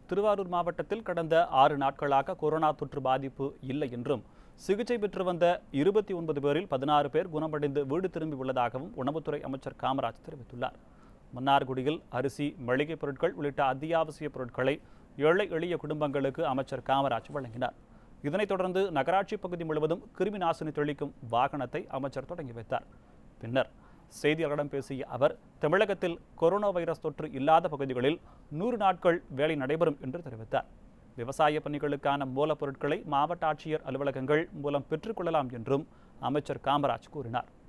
திருவாரூர் மாவட்டத்தில் கடந்த ஆறு நாட்களாக கொரோனா தொற்று பாதிப்பு இல்லை என்றும் சிகிச்சை பெற்று வந்த இருபத்தி ஒன்பது பேரில் பதினாறு பேர் குணமடைந்து வீடு திரும்பி உள்ளதாகவும் உணவுத்துறை அமைச்சர் காமராஜ் தெரிவித்துள்ளார் மன்னார்குடியில் அரிசி மளிகைப் பொருட்கள் உள்ளிட்ட அத்தியாவசிய பொருட்களை ஏழை எளிய குடும்பங்களுக்கு அமைச்சர் காமராஜ் வழங்கினார் இதனைத் தொடர்ந்து நகராட்சி பகுதி முழுவதும் கிருமி நாசினி தெளிக்கும் வாகனத்தை அமைச்சர் தொடங்கி வைத்தார் பின்னர் செய்தியாளர்களிடம் பேசிய அவர் தமிழகத்தில் கொரோனா வைரஸ் தொற்று இல்லாத பகுதிகளில் நூறு நாட்கள் வேலை நடைபெறும் என்று தெரிவித்தார் விவசாய பணிகளுக்கான மூலப்பொருட்களை மாவட்ட ஆட்சியர் அலுவலகங்கள் மூலம் பெற்றுக்கொள்ளலாம் என்றும் அமைச்சர் காமராஜ் கூறினார்